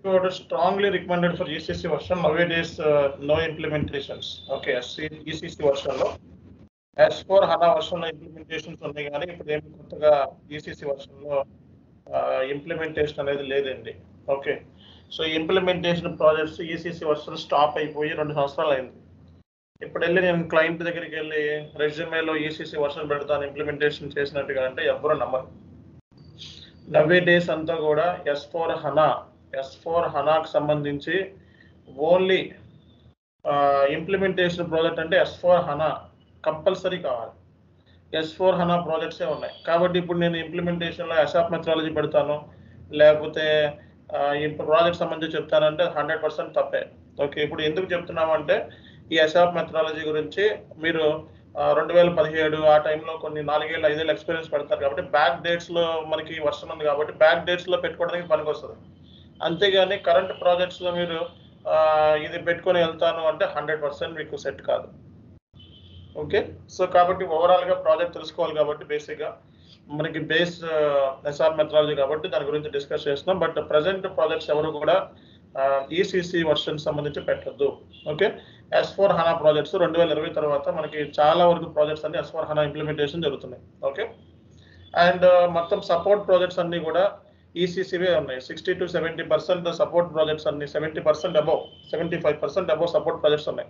code strongly recommended for ECC version. Nowadays, uh, no implementations. Okay, ECC version లో S four HANA version లో implementations ఉన్నాయి కానీ ఇప్పుడు ఏమి కొత్తగా ఈసీసీ వర్షన్ లో ఇంప్లిమెంటేషన్ అనేది లేదండి okay so implementation projects ECC version stop అయిపోయి రెండు సంవత్సరాలు అయింది ఇప్పుడు వెళ్ళి నేను క్లయింట్ దగ్గరికి వెళ్ళి రెజ్యూమేలో ఈసీసీ వర్షన్ పెడతాను ఇంప్లిమెంటేషన్ చేసినట్టుగా అంటే ఎవ్వరు నమ్మరు నవే డేస్ అంతా కూడా S four HANA S four హనాకు సంబంధించి ఓన్లీ ఇంప్లిమెంటేషన్ ప్రాజెక్ట్ అంటే ఎస్ ఫోర్ హనా కంపల్సరీ కావాలి ఎస్ ఫోర్ హనా ప్రాజెక్ట్సే ఉన్నాయి కాబట్టి ఇప్పుడు నేను ఇంప్లిమెంటేషన్లో ఎస్ఆప్ మెథడాలజీ పెడతాను లేకపోతే ఈ ప్రాజెక్ట్ సంబంధించి చెప్తానంటే హండ్రెడ్ పర్సెంట్ తప్పే ఓకే ఇప్పుడు ఎందుకు చెప్తున్నామంటే ఈ ఎస్ఆప్ మెథడాలజీ గురించి మీరు రెండు వేల పదిహేడు ఆ టైంలో కొన్ని నాలుగేళ్ళు ఐదేళ్ళు ఎక్స్పీరియన్స్ పెడతారు కాబట్టి బ్యాక్ డేట్స్లో మనకి వర్షం ఉంది కాబట్టి బ్యాక్ డేట్స్లో పెట్టుకోవడానికి పనికి వస్తుంది అంతేగాని కరెంట్ ప్రాజెక్ట్స్లో మీరు ఆ, ఇది పెట్టుకొని వెళ్తాను అంటే హండ్రెడ్ పర్సెంట్ మీకు సెట్ కాదు ఓకే సో కాబట్టి ఓవరాల్ గా ప్రాజెక్ట్ తెలుసుకోవాలి కాబట్టి బేసిక్ గా మనకి బేస్ ఎస్ఆర్ మెథడాలజీ కాబట్టి దాని గురించి డిస్కస్ చేస్తున్నాం బట్ ప్రజెంట్ ప్రాజెక్ట్స్ ఎవరు కూడా ఈసీసీ వర్షన్ సంబంధించి పెట్టద్దు okay S four HANA projects రెండు వేల ఇరవై తర్వాత మనకి చాలా వరకు ప్రాజెక్ట్స్ అన్ని ఎస్ ఫోర్ హనా ఇంప్లిమెంటేషన్ జరుగుతున్నాయి ఓకే అండ్ మొత్తం సపోర్ట్ ప్రాజెక్ట్స్ అన్ని కూడా ఈసీసీవే ఉన్నాయి sixty to seventy percent support projects అన్ని seventy percent above seventy five percent above support projects ఉన్నాయి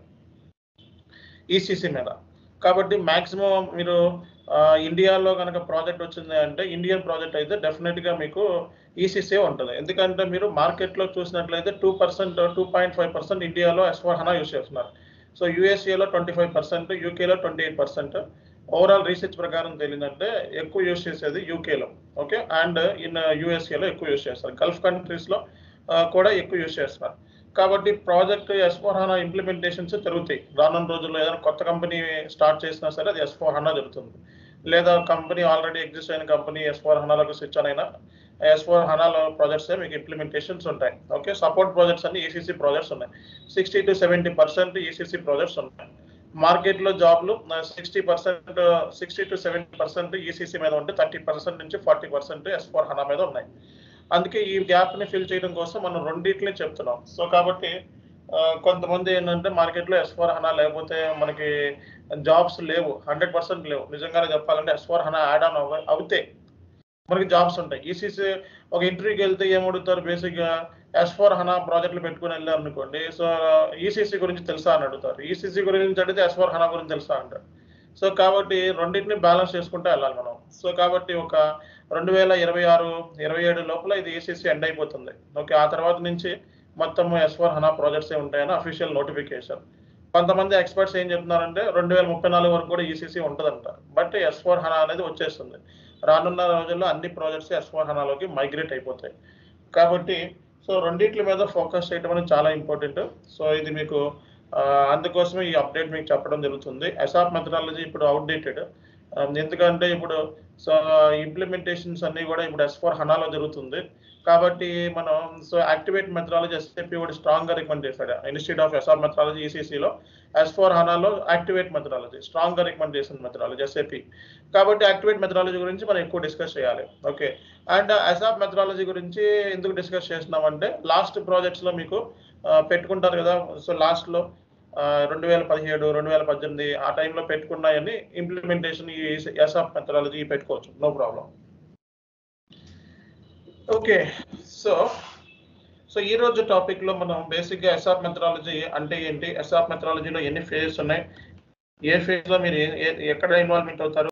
ఈసీసీ మీద కాబట్టి మాక్సిమం మీరు ఆ, ఇండియాలో కనుక ప్రాజెక్ట్ వచ్చింది అంటే ఇండియన్ ప్రాజెక్ట్ అయితే డెఫినెట్ గా మీకు ఈసీసీ ఉంటుంది ఎందుకంటే మీరు మార్కెట్ లో చూసినట్లయితే two percent two point five percent ఇండియాలో ఎస్ఫోర్ హనా యూస్ చేస్తున్నారు సో యూఎస్ఏలో ట్వంటీ ఫైవ్ పర్సెంట్ యూకేలో twenty eight percent overall research ప్రకారం తెలియదంటే ఎక్కువ యూస్ చేసేది యూకేలో ఓకే అండ్ ఇన్ యూఎస్ఏలో ఎక్కువ యూస్ చేస్తారు గల్ఫ్ కంట్రీస్ లో ఆ, కూడా ఎక్కువ యూస్ చేస్తున్నారు కాబట్టి project S four HANA implementations జరుగుతాయి రానున్న రోజుల్లో ఏదైనా కొత్త కంపెనీ స్టార్ట్ చేసినా సరే అది ఎస్ ఫోర్ హనా జరుగుతుంది లేదా కంపెనీ ఆల్రెడీ ఎగ్జిస్ట్ అయిన కంపెనీ ఎస్ ఫోర్ హనాలకు స్విచ్ అయినా ఎస్ ఫోర్ హనాలో ప్రాజెక్ట్స్ మీకు ఇంప్లిమెంటేషన్స్ ఉంటాయి ఓకే సపోర్ట్ ప్రాజెక్ట్స్ అన్ని ఈసీసీ ప్రాజెక్ట్స్ ఉన్నాయి sixty to seventy percent ECC projects ఉన్నాయి మార్కెట్ లో జాబ్లు sixty percent sixty to seventy percent ECC మీద ఉంటే థర్టీ పర్సెంట్ నుంచి forty percent S four HANA మీద ఉన్నాయి అందుకే ఈ గ్యాప్ ని ఫిల్ చేయడం కోసం మనం రెండింటిని చెప్తున్నాం సో కాబట్టి ఆ, కొంతమంది ఏంటంటే మార్కెట్ లో ఎస్ ఫోర్ హనా లేకపోతే మనకి జాబ్స్ లేవు హండ్రెడ్ పర్సెంట్ లేవు నిజంగానే చెప్పాలంటే S four HANA add on అవ అవుతే మనకి జాబ్స్ ఉంటాయి ఈసీసీ ఒక ఇంటర్వ్యూకి వెళ్తే ఏమడుగుతారు బేసిక్ గా ఎస్ ఫోర్ హనా ప్రాజెక్టులు పెట్టుకుని వెళ్ళారు అనుకోండి సో ఈసీసీ గురించి తెలుసా అని అడుగుతారు ఈసీసీ గురించి అడిగితే ఎస్ ఫోర్ హనా గురించి తెలుసా అంటారు సో కాబట్టి రెండింటిని బ్యాలెన్స్ చేసుకుంటూ వెళ్ళాలి మనం సో కాబట్టి ఒక రెండు వేల ఇరవై ఆరు ఇరవై ఏడు లోపల ఇది ఏసీసీ ఎండ్ అయిపోతుంది ఓకే ఆ తర్వాత నుంచి మొత్తం ఎస్ ఫోర్ హనా ప్రాజెక్ట్స్ ఏ ఉంటాయని అఫీషియల్ నోటిఫికేషన్ కొంతమంది ఎక్స్పర్ట్స్ ఏం చెప్తున్నారంటే రెండు వేల ముప్పై నాలుగు వరకు కూడా ఈసీసీ ఉంటుందంట బట్ ఎస్ ఫోర్ హనా అనేది వచ్చేస్తుంది రానున్న రోజుల్లో అన్ని ప్రాజెక్ట్స్ ఎస్ ఫోర్ హనాలోకి మైగ్రేట్ అయిపోతాయి కాబట్టి సో రెండిట్ల మీద ఫోకస్ చేయడం అనేది చాలా ఇంపార్టెంట్ సో ఇది మీకు ఆ, అందుకోసమే ఈ అప్డేట్ మీకు చెప్పడం జరుగుతుంది ఎసాప్ మెథడాలజీ ఇప్పుడు అవుట్డేటెడ్ ఎందుకంటే ఇప్పుడు సో ఇంప్లిమెంటేషన్స్ అన్ని కూడా ఇప్పుడు ఎస్ ఫోర్ హనాలో జరుగుతుంది కాబట్టి మనం సో యాక్టివేట్ మెథడాలజీ ఎస్ఏపి కూడా స్ట్రాంగ్ గా రికమెండ్ చేశాడు ఇన్స్టిట్యూట్ ఆఫ్ ఎస్ఆర్ మెథడాలజీ ఈసీసీలో ఎస్ ఫోర్ హనాలో యాక్టివేట్ మెథడాలజీ స్ట్రాంగ్ గా రికమెండ్ చేసిన మెథడాలజీ ఎస్ఏపి కాబట్టి యాక్టివేట్ మెథడాలజీ గురించి మనం ఎక్కువ డిస్కస్ చేయాలి ఓకే అండ్ ఎస్ఆప్ మెథడాలజీ గురించి ఎందుకు డిస్కస్ చేస్తున్నామంటే లాస్ట్ ప్రాజెక్ట్స్ లో మీకు ఆ, పెట్టుకుంటారు కదా సో లాస్ట్ లో రెండు వేల పదిహేడు రెండు వేల పద్దెనిమిది ఆ టైంలో పెట్టుకున్నాయని ఇంప్లిమెంటేషన్ ఈ ఎస్ఆప్ మెథడాలజీ పెట్టుకోవచ్చు no problem okay so so ఈ రోజు టాపిక్ లో మనం బేసిక్ గా ఎస్ఆప్ మెథడాలజీ అంటే ఏంటి ఎస్ఆప్ మెథడాలజీలో ఎన్ని ఫేజెస్ ఉన్నాయి ఏ ఫేజ్ లో మీరు ఏ- ఏ- ఎక్కడ ఇన్వాల్వ్మెంట్ అవుతారు